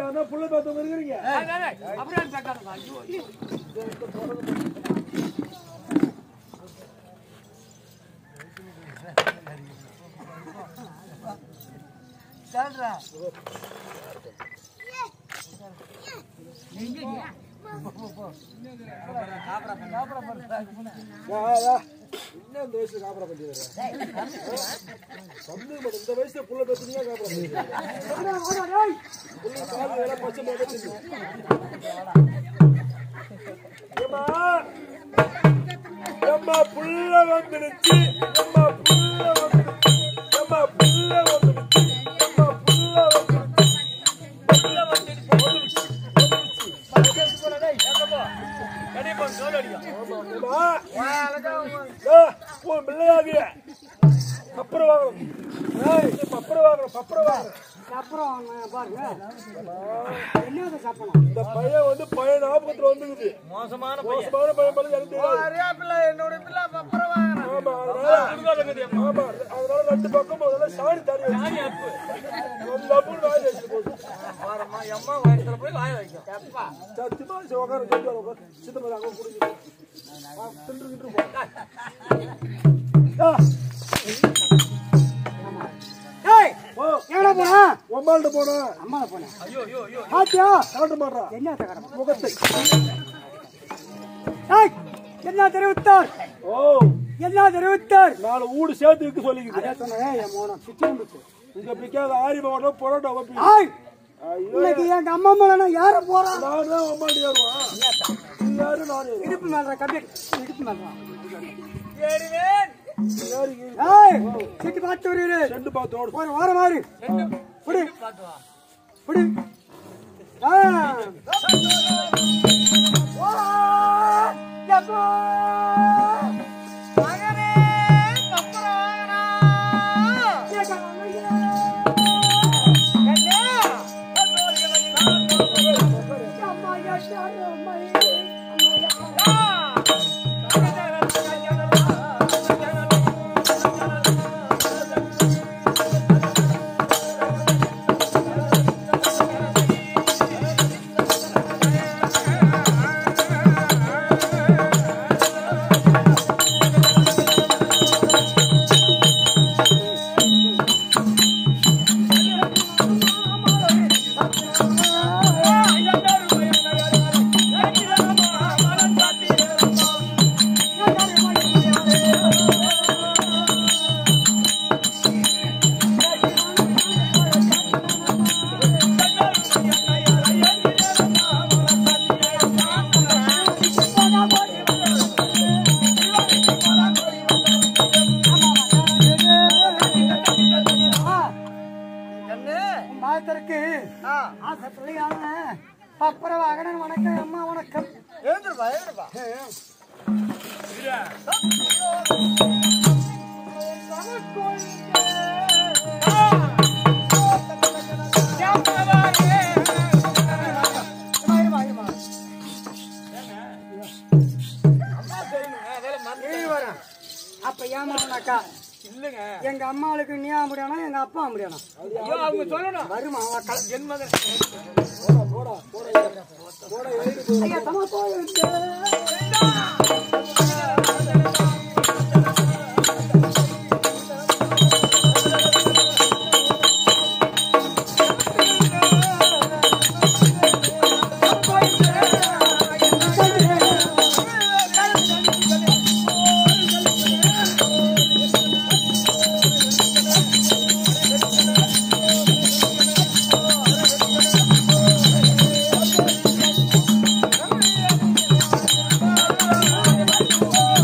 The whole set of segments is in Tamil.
என்ன புள்ள பார்த்தவங்க இருக்கிறீங்க அப்படியே கேட்டாங்க ஐயோ சொல்றா யா, யா. என்ன இந்த வயசுல காப்பரா பண்ணி வர வந்து மட்டும் இந்த வயசுல புள்ள பார்த்தீங்க காப்பரா பண்ணி புள்ள கால் வேலை பச்சை மாட்டே ஏமா ஏம்மா புள்ள வந்துடுச்சு ஏம்மா புள்ள வந்துடுச்சு ஏம்மா புள்ள வந்துடுச்சு ஏம்மா புள்ள வந்துடுச்சு புள்ள வந்துடுச்சு வந்துடுச்சு கண்டிப்பா சோறு அடிக்கும் ஏம்மா ஏ, உன் பிள்ளையாகிய பப்பரம் வாங்கணும் ஏய், பப்பரம் வாங்கணும் பப்பரம் வாங்கணும் அப்புறம் பாருங்க என்னது சாப்பிடணும் இந்த பையன் வந்து பையன் ஞாபகத்துல வந்துக்குது மோசமான மோசமான பையன் பண்ணி எனக்கு தெரியாது அறியாப்பில்ல என்னோட பிள்ளை அப்புறம் வாங்குறேன் ஆமா அதனால ஆமா அதனால ரெண்டு பக்கம் முதல்ல சாணி தண்ணி வச்சு ஒரு லப்புன்னு வாய் வச்சுட்டு போகுது வாரம்மா எம்மா வயசுல போய் வாய வைக்கும் எப்பா சத்தியமா சரி, உட்காரு சொல்லி உட்காரு சித்தப்பா அங்க குடிச்சிட்டு தின்று தின்று போ ஆ, ஏய் ஓ எங்கடா போனா உம்மாள்கிட்ட போனா அம்மாவை போனேன் ஐயோ ஐயோ ஐயோ ஆத்தியா காட்ட மாட்டா என்ன தகரம் முகத்தை ஏய் என்ன தெரிவித்தார் ஓ என்ன தெரிவித்தார் நாலு ஊடு சேர்த்து விற்க சொல்லிக்குது அதே சொன்னேன் என் மோனம் சுத்தி வந்துச்சு இங்க பிக்காத ஆரி மாவட்டம் புரோட்டா வைப்பி ஆய் ஐயோ இன்னைக்கு எங்க அம்மா அம்மா நான் யார போறான் நான் தான் அம்மாடி ஏறுவான் நீ யாரு நான் ஏறுவேன் இடுப்பு மேல கபடி இடுப்பு மேல ஏறுவேன் யாரு ஏய் சிட்டி பார்த்து வருகிறேன் செண்டு பார்த்து ஓடு ஒரு வாரம் மாறி புடி பார்த்து வா புடி ஆ வா யப்பா மகனே பப்பரானா மாத்திற்கு ஆசை பிள்ளையான பப்பர வாகனன் வணக்கம் அம்மா வணக்கம் எழுந்துருப்பா எழுந்துருப்பா அப்ப ஏமாவனாக்கா இல்லங்க எங்க அம்மாவுக்கு நீ முடியானா எங்க அப்பா முடியானா ஐயோ அவங்க சொல்லணும் வருமா அவ கல- ஜென்மதன் ஐயா தமா போயிட்டு ஆ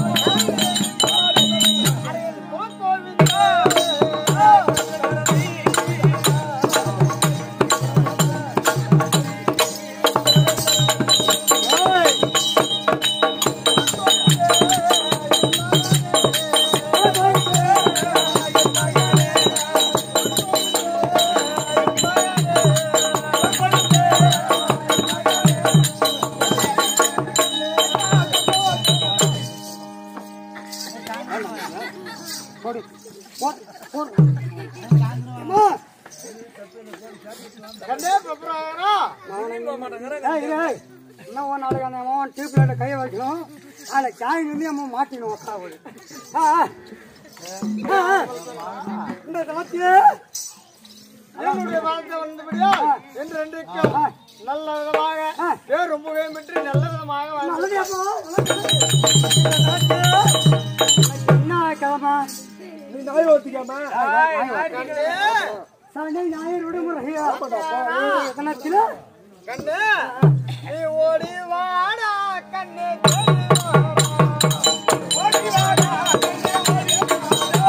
கண்ணே பப்புறாங்கண்ணா ஏய், ஏய், இன்னும் ஒரு நாளைக்கு அந்த அம்மா டியூப் லைட்ல கையை வைக்கணும் அதில் காயின் வந்து அம்மா மாட்டினோம் உட்காவது ஆ ஆ. ஆ, ஆ. இந்த தளத்திலே என்னுடைய வாழ்க்கை வந்தபடியா என்று ரெண்டுக்கும் நல்ல விதமாக பேர் ரொம்பவே பெற்று நல்ல விதமாக வாழ்ந்து நல்லது அப்போ, நல்லது. இந்த தளத்திலே என்ன கிழமை நீ நாய் ஓத்திக்காம கண்ணே சண்டை ஞாயிறு விடுமுறையா தினத்திலே கண்ணே நீ ஓடி வாடா கண்ணே ஓடி வாடா. ஓடி வாடா கண்ணே ஓடி வாடா.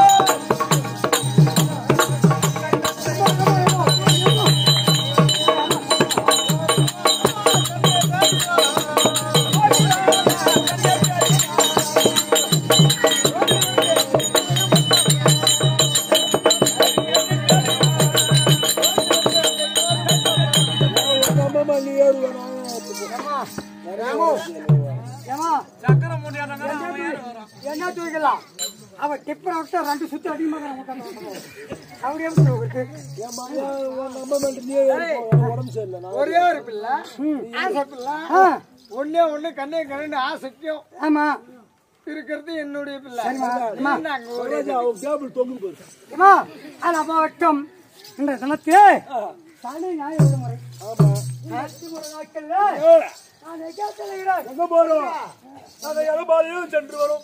அம்மா நீ ஏறுவேன் ஏமா என்ன தூக்கலாம் அவ டிப்பரை விட்டு ரெண்டு சுத்து அதிகமாக அவர் எப்படி இருக்கு என் மகன் உன் அம்மா மேல நீ ஏறு போ. எனக்கு உடம்பு சரியில்லை நான் ஒரே ஒரு பிள்ளை ஆசை பிள்ளை ஆ, ஒண்ணே ஒண்ணு கண்ணே கண்ணு ஆசைக்கும் ஆமா இருக்கிறது என்னுடைய பிள்ளை சரிம்மா, அம்மா. என்ன அங்க ஒரு ராஜா, அவன் கேபிள் தொங்கு போயிரு ஏமா அது அப்பா வட்டம் இந்த தினத்திலே சனி ஞாயிறு விடுமுறை ஆமா விடுமுறை நாட்கள்ல ஏய், நான் எங்கே செல்கிறேன் எங்க போறோம் நாங்க எடப்பாடியும் சென்று வரோம்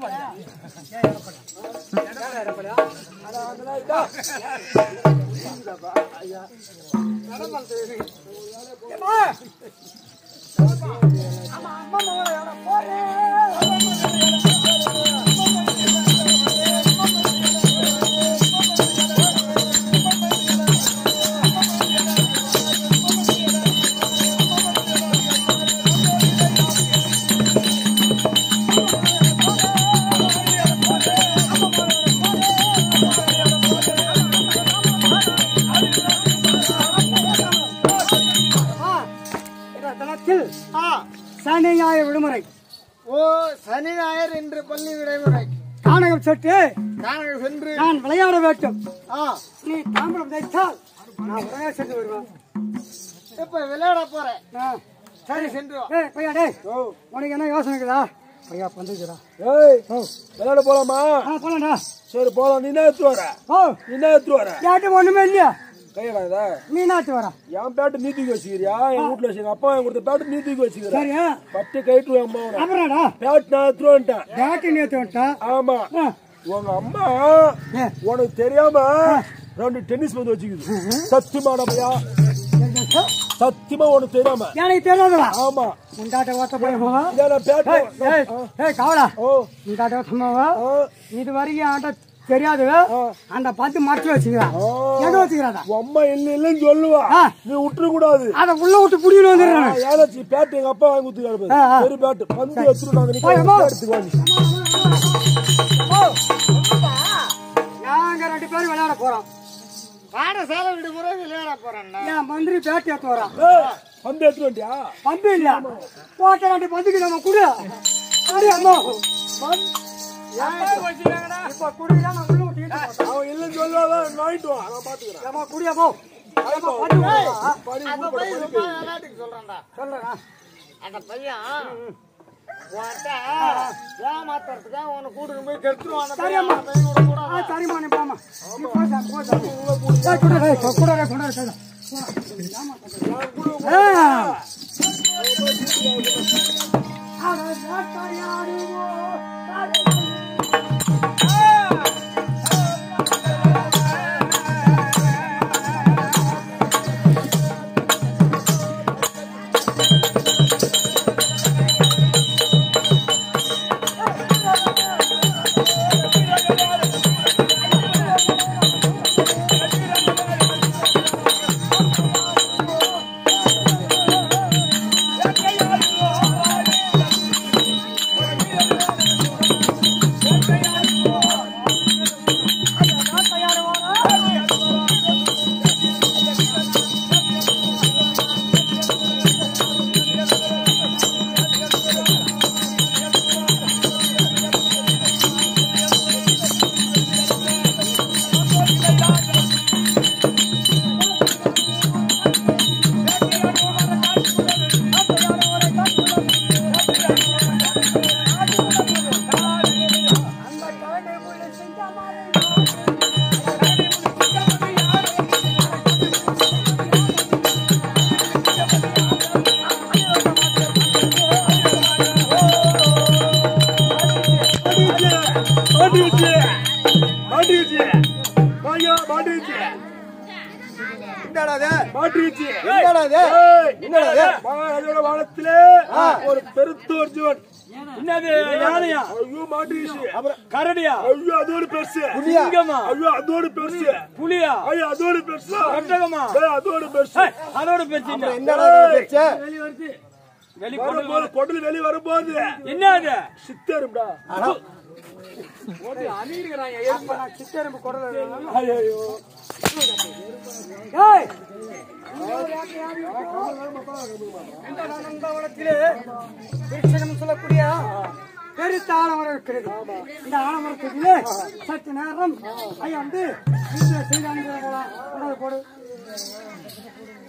இந்த தினத்தில் ஆ, சனி ஞாயிறு விடுமுறை ஓ சனி ஞாயிறு என்று பள்ளி விடைமுறை கானகம் சற்று நாங்கள் சென்று நான் விளையாட வேண்டும் ஆ நீ தாம்பரம் தைத்தால் நான் உடனே சென்று வருவேன் இப்ப விளையாட போறேன் ஆ, சரி சென்று வா ஏய் பையா டேய் உனக்கு என்ன யோசனை இருக்குதா பையா வந்துக்குதா ஏய் விளையாட போலாமா ஆ போலாம்டா சரி போலாம் நீ என்ன எடுத்து வர ஓ நீ என்ன எடுத்து வர யார்ட்டும் ஒண்ணுமே இல்லையா கையடா இத நீ நாட்டு வர என் பேட்டு நீ தூக்கி வச்சுக்கிறியா என் வீட்டுல வச்சு எங்க அப்பா என் கொடுத்த பேட்டு நீ தூக்கி வச்சுக்கிற சரியா பட்டு கைட்டு அம்மா அப்புறம்டா பேட் நான் எடுத்துட்டு வந்துட்டேன் பேட்டு நேற்று வந்துட்டா ஆமா ஆ, உங்க அம்மா ஏ, உனக்கு தெரியாம ரெண்டு டென்னிஸ் பந்து வச்சுக்குது சத்தியமான பையா என்ன சார்? சத்தியமா உனக்கு தெரியாம எனக்கு தெரியாதுடா ஆமா உண்டாட்ட ஓட்ட போயமா இதான பேட் ஏய் ஏய் ஏய் காவலா ஓ உண்டாட்ட ஓட்டமாவா ஆ, இது வரைக்கும் ஆண்ட தெரியாது அந்த பத்து மறைச்சு வச்சுக்கிறா ஆ. எங்க வச்சுக்கிறாடா உன் அம்மா இல்ல இல்லன்னு சொல்லுவா ஆ. நீ விட்டுற கூடாது அத உள்ள விட்டு புடிக்கணும் வந்துடுறேன் ஏதாச்சு பேட்டு எங்க அப்பா வாங்கி கொடுத்துருக்காரு ஆ, ஆ. பாரு. பெரிய பேட்டு பந்து எடுத்துட்டு நாங்க போய், அம்மா. எடுத்துக்கு வாங்க நாங்க ரெண்டு பேரும் விளையாட போறோம் பாடசாலை விடுமுறை விளையாட போறேன்டா என் மந்திரி பேட்டு எடுத்து வரான் ஏய், பந்து எடுத்துட்டு வந்துட்டியா பந்து இல்ல போட்ட ரெண்டு பந்துக்கு நம்ம குடு சரி அம்மா இப்ப குடியா நான் உள்ள விட்டு ஈட்டு போட்டேன். அவன் இல்லன்னு சொல்லுவாதான் வாங்கிட்டு வா நான் பாத்துக்கிறேன் ஏம்மா, குடியா போ ஏம்மா, பந்து விடுவா. அந்த பையன் சும்மா விளையாட்டுக்கு சொல்றான்டா சொல்றேன் அந்த பையன் உன்கிட்ட ஏமாத்துறதுக்காக உன்னை கூட்டிட்டு போய் கெடுத்துருவான் அந்த சரி பையன். அம்மா. அந்த பையனோட கூட ஆ, சரிம்மா நீ போம்மா நீ போ சாமி, போ சாமி. ஏய், குடு, ஏய், குடு, ஏய், குடு, ஏய், குடு. ஆ. அட, வேட்டையாடுவோம். மாட்டிருச்சு என்னடா இது ஏய், என்னடா இது மகாராஜோட வானத்திலே ஒரு பெருத்தோர் ஜீவன் என்னது யானையா ஐயோ மாட்டிருச்சு அப்புறம் கரடியா ஐயோ அதோட பெருசு புலியா சிங்கமா ஐயோ அதோட பெருசு புலியா ஐயோ அதோட பெருசு ஒட்டகமா ஏய், அதோட பெருசு ஏய், அதோட பேச்சு என்ன? என்னடா இது பேச்சு வெளி வரும்போது பொடல் வெளிய வரும்போது என்ன அது சித்தருடா அப்ப நான் சித்தெரும்பு குடல் எடுக்கணும். ஐயோ ஏய்! இந்த நந்தவனத்திலே விருட்சகம் சொல்லக்கூடிய பெருத்த ஆலமரம் இருக்கிறது இந்த ஆலமரத்துக்குள்ளே சற்று நேரம் ஐயா வந்து வீட்டில் செய்தாங்க போடு